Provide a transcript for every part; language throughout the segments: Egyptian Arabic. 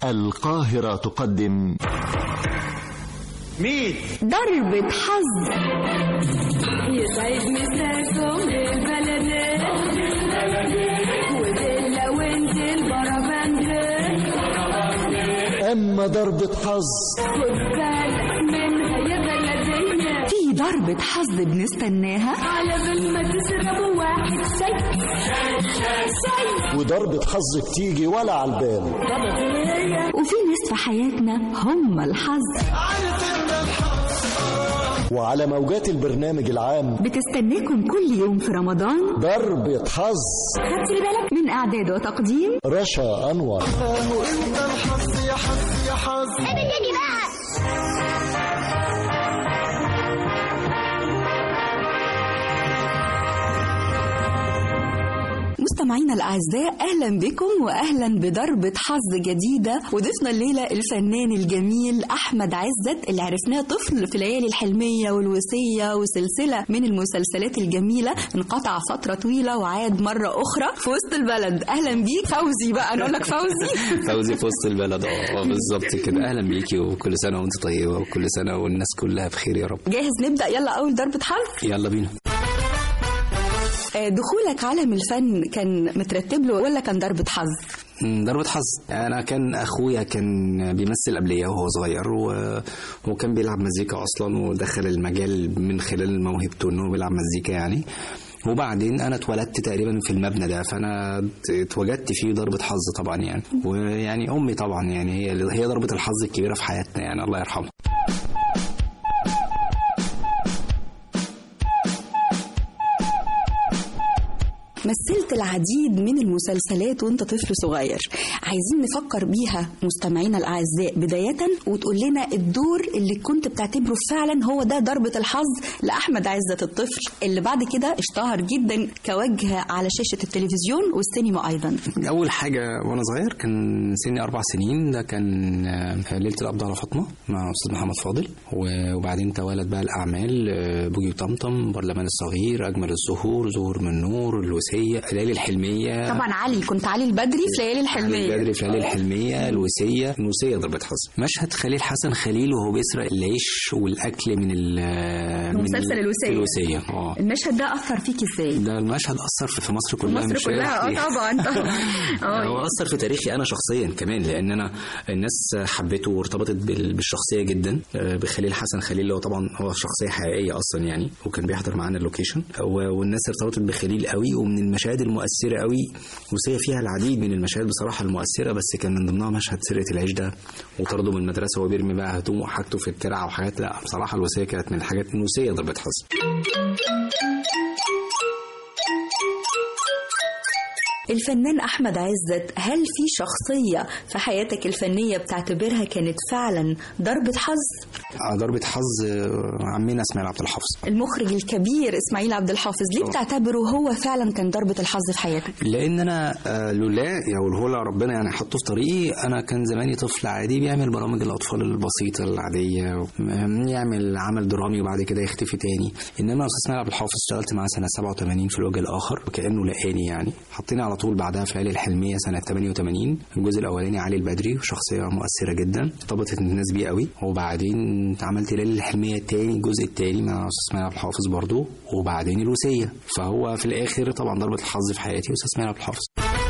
القاهرة تقدم مين؟ ضربة حظ يسعد مساكم البلد ودلة وانت البربند أما ضربة حظ خد بالك منها يا بلدية في ضربة حظ بنستناها على بال ما تشربوا واحد شاي شاي وضربة حظ بتيجي ولا على البال وفي ناس في حياتنا هم الحظ وعلى موجات البرنامج العام بتستناكم كل يوم في رمضان ضربة حظ خدت بالك من إعداد وتقديم رشا أنور مستمعينا الأعزاء أهلا بكم وأهلا بضربة حظ جديدة وضيفنا الليلة الفنان الجميل أحمد عزت اللي عرفناه طفل في الليالي الحلمية والوصية وسلسلة من المسلسلات الجميلة انقطع فترة طويلة وعاد مرة أخرى في وسط البلد أهلا بيك فوزي بقى نقول لك فوزي فوزي في وسط البلد اه آه، بالظبط كده اهلا بيكي وكل سنه وانت طيبه وكل سنه والناس كلها بخير يا رب جاهز نبدأ يلا أول ضربة حظ يلا بينا آه، دخولك عالم الفن كان مترتب له ولا كان ضربة حظ؟ مم، ضربة حظ انا كان اخويا كان بيمثل قبليا وهو صغير و... وكان بيلعب مزيكا اصلا ودخل المجال من خلال موهبته انه بيلعب مزيكا يعني وبعدين انا اتولدت تقريبا في المبنى ده فانا اتوجدت فيه ضربة حظ طبعا يعني ويعني امي طبعا يعني هي هي ضربة الحظ الكبيرة في حياتنا يعني الله يرحمها مثلت العديد من المسلسلات وانت طفل صغير عايزين نفكر بيها مستمعينا الاعزاء بدايه وتقول لنا الدور اللي كنت بتعتبره فعلا هو ده ضربه الحظ لاحمد عزت الطفل اللي بعد كده اشتهر جدا كوجه على شاشه التلفزيون والسينما ايضا اول حاجه وانا صغير كان سني اربع سنين ده كان آه، ليله القبض على فاطمه مع استاذ محمد فاضل و- وبعدين توالت بقى الاعمال آه، بوجي وطمطم برلمان الصغير اجمل الزهور زهور من نور الوسيه الليالي الحلميه طبعا علي كنت علي البدري في ليالي الحلميه بدري في الليالي الحلميه الوسيه الوسيه ضربه حظ مشهد خليل حسن خليل وهو بيسرق العيش والاكل من ال من مسلسل ال- الوسية. الوسيه اه المشهد ده اثر فيك ازاي؟ ده المشهد اثر في في مصر كلها مصر مش كلها اه طبعا طبعا هو اه اثر في تاريخي انا شخصيا كمان لان انا الناس حبته وارتبطت بال- بالشخصيه جدا آه، بخليل حسن خليل اللي هو طبعا هو شخصيه حقيقيه اصلا يعني وكان بيحضر معانا اللوكيشن و- والناس ارتبطت بخليل قوي ومن المشاهد المؤثره قوي وسيه فيها العديد من المشاهد بصراحه المؤثره بس كان من ضمنها مشهد سرقه العيش ده وطرده من المدرسه وهو بيرمي بقى هدومه وحاجته في الترعه وحاجات لا بصراحه الوسيه كانت من الحاجات الوسيه ضربه حظ الفنان احمد عزت هل في شخصيه في حياتك الفنيه بتعتبرها كانت فعلا ضربه حظ آه، ضربه حظ آه، عمنا اسماعيل عبد الحافظ المخرج الكبير اسماعيل عبد الحافظ ليه طبعا. بتعتبره هو فعلا كان ضربه الحظ في حياتك لان انا آه، لولا يقوله له ربنا يعني حطه في طريقي انا كان زماني طفل عادي بيعمل برامج الاطفال البسيطه العاديه م- يعمل عمل درامي وبعد كده يختفي تاني انما استاذ اسماعيل عبد الحافظ اشتغلت معاه سنه 87 في الوجه الاخر وكانه لقاني يعني حطيني على طول بعدها في ليالي الحلميه سنه 88 الجزء الاولاني علي البدري شخصيه مؤثره جدا ارتبطت الناس بيه قوي وبعدين عملت ليالي الحلميه التاني الجزء التاني مع استاذ اسماعيل عبد الحافظ برضه وبعدين الوسيه فهو في الاخر طبعا ضربه الحظ في حياتي استاذ اسماعيل عبد الحافظ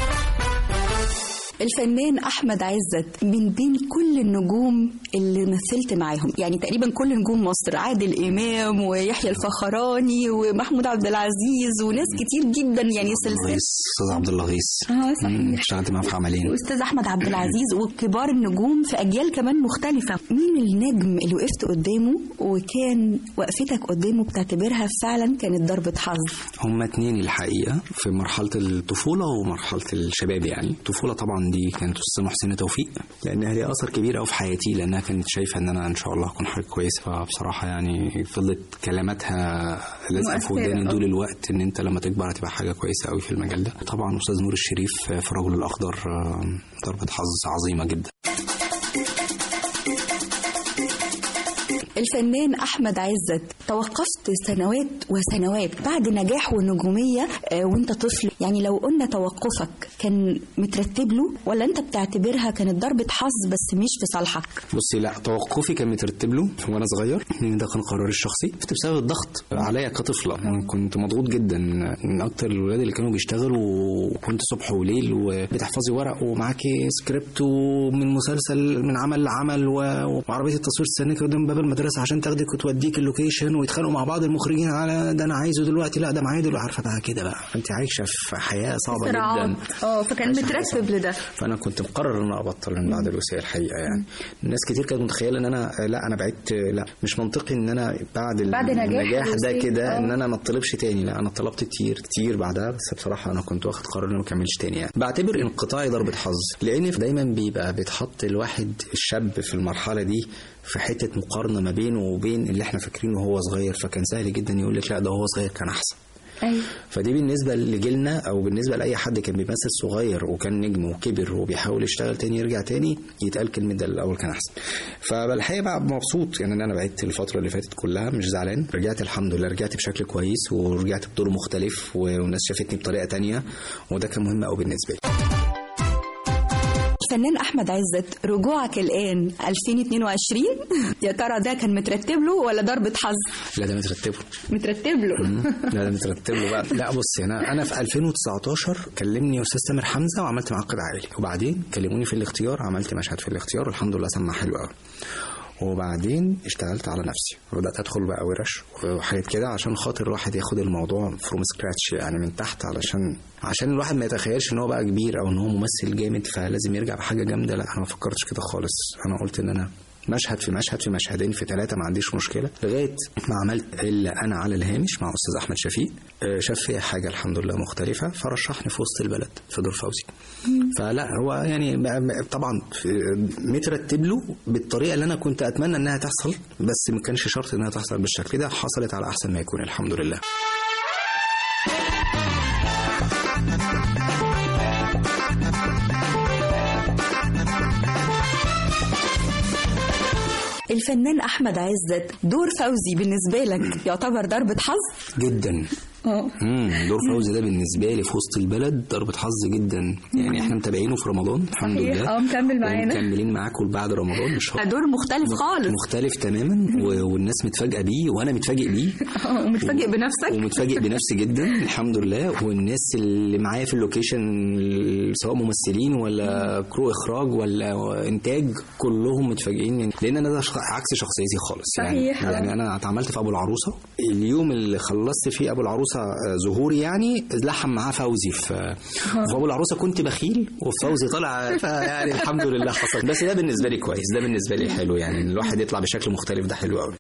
الفنان احمد عزت من بين كل النجوم اللي مثلت معاهم يعني تقريبا كل نجوم مصر عادل امام ويحيى الفخراني ومحمود عبد العزيز وناس كتير جدا يعني سلسله غيث استاذ عبد الله غيث اه مم، صحيح اشتغلت معاه في عملين واستاذ احمد عبد العزيز وكبار النجوم في اجيال كمان مختلفه مين النجم اللي وقفت قدامه وكان وقفتك قدامه بتعتبرها فعلا كانت ضربه حظ هما اتنين الحقيقة في مرحلة الطفولة ومرحلة الشباب يعني الطفولة طبعا دي كانت أستاذة محسنة توفيق لأنها ليها أثر كبير أوي في حياتي لأنها كانت شايفة إن أنا إن شاء الله أكون حاجة كويسة فبصراحة يعني فضلت كلماتها لازقة في مؤثرة، وداني آه. طول الوقت إن أنت لما تكبر هتبقى حاجة كويسة أوي في المجال ده طبعا أستاذ نور الشريف في الرجل الأخضر آه، ضربة حظ عظيمة جدا الفنان احمد عزت توقفت سنوات وسنوات بعد نجاح ونجوميه آه، وانت طفل يعني لو قلنا توقفك كان مترتب له ولا انت بتعتبرها كانت ضربه حظ بس مش في صالحك بصي لا توقفي كان مترتب له وانا صغير لان ده كان قراري الشخصي بسبب الضغط عليا كطفله أنا كنت مضغوط جدا من اكتر الولاد اللي كانوا بيشتغلوا وكنت صبح وليل وبتحفظي ورق ومعاكي سكريبت ومن مسلسل من عمل لعمل و- وعربيه التصوير تستنيك قدام باب المدرسه عشان تاخدك وتوديك اللوكيشن ويتخانقوا مع بعض المخرجين على ده انا عايزه دلوقتي لا ده معايا دلوقتي عارفه بقى كده بقى انت عايشه في حياه صعبه جدا اه فكان مترتب لده فانا كنت مقرر ان انا ابطل من بعد الوصيه الحقيقه يعني الناس كتير كانت متخيله ان انا لا انا بعدت لا مش منطقي ان انا بعد, بعد نجاح النجاح ده الوصية، كده آه. ان انا ما اطلبش تاني لا انا طلبت كتير كتير بعدها بس بصراحه انا كنت واخد قرار ان أنا ما اكملش تاني يعني بعتبر انقطاعي ضربه حظ لان دايما بيبقى بيتحط الواحد الشاب في المرحله دي في حته مقارنه ما بينه وبين اللي احنا فاكرينه وهو صغير فكان سهل جدا يقول لك لا ده هو صغير كان احسن ايوه فدي بالنسبه لجيلنا او بالنسبه لاي حد كان بيمثل صغير وكان نجم وكبر وبيحاول يشتغل تاني يرجع تاني يتقال كلمه ده الاول كان احسن فالحقيقه بقى مبسوط يعني ان انا بعدت الفتره اللي فاتت كلها مش زعلان رجعت الحمد لله رجعت بشكل كويس ورجعت بدور مختلف والناس شافتني بطريقه تانية وده كان مهم قوي بالنسبه لي الفنان احمد عزت رجوعك الان 2022 يا ترى ده كان مترتب له ولا ضربه حظ لا ده مترتب له مترتب له لا ده مترتب له بقى لا بص انا انا في 2019 كلمني استاذ تامر حمزه وعملت معاه عقد عائلي وبعدين كلموني في الاختيار عملت مشهد في الاختيار والحمد لله سمع حلو قوي وبعدين اشتغلت على نفسي وبدات ادخل بقى ورش وحاجات كده عشان خاطر الواحد ياخد الموضوع فروم سكراتش يعني من تحت علشان عشان الواحد ما يتخيلش ان هو بقى كبير او ان هو ممثل جامد فلازم يرجع بحاجه جامده لا انا ما فكرتش كده خالص انا قلت ان انا مشهد في مشهد في مشهدين في ثلاثة ما عنديش مشكلة لغاية ما عملت إلا أنا على الهامش مع أستاذ أحمد شفيق آه، شاف فيها حاجة الحمد لله مختلفة فرشحني في وسط البلد في دور فوزي فلا هو يعني م- م- طبعا في- مترتب له بالطريقة اللي أنا كنت أتمنى إنها تحصل بس ما كانش شرط إنها تحصل بالشكل ده حصلت على أحسن ما يكون الحمد لله الفنان احمد عزت دور فوزي بالنسبه لك يعتبر ضربه حظ جدا اه امم دور فوزي ده بالنسبه لي في وسط البلد ضربه حظ جدا يعني احنا متابعينه في رمضان الحمد صحيح. لله اه، مكمل معانا. مكملين معاكم بعد رمضان مش هو دور مختلف خالص مختلف تماما و- والناس متفاجئه بيه وانا متفاجئ بيه اه، ومتفاجئ بنفسك ومتفاجئ بنفسي جدا الحمد لله والناس اللي معايا في اللوكيشن سواء ممثلين ولا كرو اخراج ولا انتاج كلهم متفاجئين يعني لان انا ده شخ- عكس شخصيتي خالص يعني صحيح. يعني انا اتعاملت في ابو العروسه اليوم اللي خلصت فيه ابو العروسه آه، ظهوري يعني لحم معاه فوزي في في ابو العروسه كنت بخيل وفوزي طلع يعني الحمد لله حصل بس ده بالنسبه لي كويس ده بالنسبه لي حلو يعني إن الواحد يطلع بشكل مختلف ده حلو قوي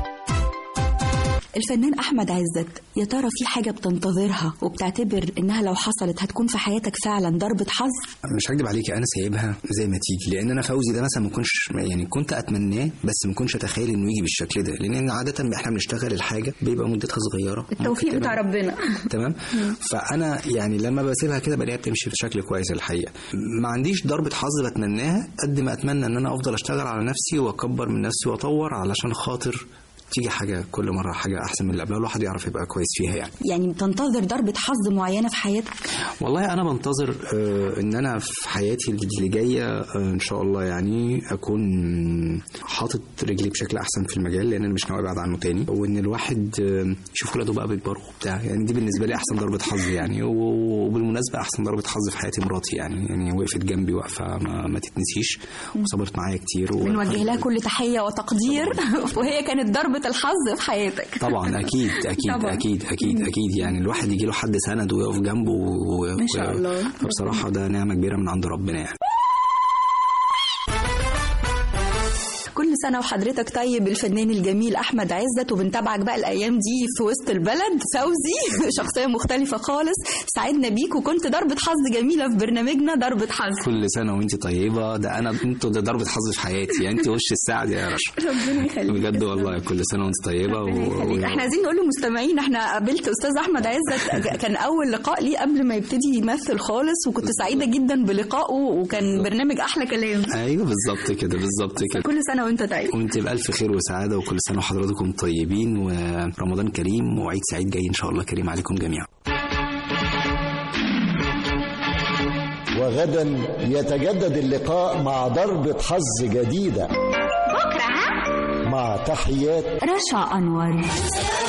الفنان احمد عزت يا ترى في حاجه بتنتظرها وبتعتبر انها لو حصلت هتكون في حياتك فعلا ضربه حظ مش هكدب عليكي انا سايبها زي ما تيجي لان انا فوزي ده مثلا ما كنتش يعني كنت اتمناه بس ما كنتش اتخيل انه يجي بالشكل ده لان عاده احنا بنشتغل الحاجه بيبقى مدتها صغيره التوفيق ممكن بتاع تبقى- ربنا تمام فانا يعني لما بسيبها كده بلاقيها بتمشي بشكل كويس الحقيقه ما عنديش ضربه حظ بتمناها قد ما اتمنى ان انا افضل اشتغل على نفسي واكبر من نفسي واطور علشان خاطر تيجي حاجه كل مره حاجه احسن من اللي قبلها الواحد يعرف يبقى كويس فيها يعني يعني بتنتظر ضربه حظ معينه في حياتك والله انا بنتظر آه، ان انا في حياتي اللي جايه آه، ان شاء الله يعني اكون حاطط رجلي بشكل احسن في المجال لان انا مش ناوي ابعد عنه تاني وان الواحد آه، يشوف ولاده بقى بيكبروا وبتاع يعني دي بالنسبه لي احسن ضربه حظ يعني و- وبالمناسبه احسن ضربه حظ في حياتي مراتي يعني يعني وقفت جنبي وقفه ما, ما تتنسيش وصبرت معايا كتير و- بنوجه لها كل تحيه وتقدير وهي كانت ضربه الحظ في حياتك طبعا اكيد اكيد طبعاً. اكيد اكيد اكيد يعني الواحد يجي له حد سند ويقف جنبه و... ما شاء الله. فبصراحه ده نعمه كبيره من عند ربنا يعني كل سنه وحضرتك طيب الفنان الجميل احمد عزت وبنتابعك بقى الايام دي في وسط البلد فوزي شخصيه مختلفه خالص سعدنا بيك وكنت ضربه حظ جميله في برنامجنا ضربه حظ كل سنه وانت طيبه ده انا انتوا ده ضربه حظ في حياتي يعني انت وش السعد يا رشا ربنا يخليك بجد والله كل سنه وانت طيبه ربنا يخليك. احنا عايزين نقول للمستمعين احنا قابلت استاذ احمد عزت كان اول لقاء ليه قبل ما يبتدي يمثل خالص وكنت سعيده جدا بلقائه وكان برنامج احلى كلام ايوه بالظبط كده بالظبط كده كل سنه وانت طيب وانت بألف خير وسعادة وكل سنة وحضراتكم طيبين ورمضان كريم وعيد سعيد جاي إن شاء الله كريم عليكم جميعا وغدا يتجدد اللقاء مع ضربة حظ جديدة بكرة ها مع تحيات رشا أنور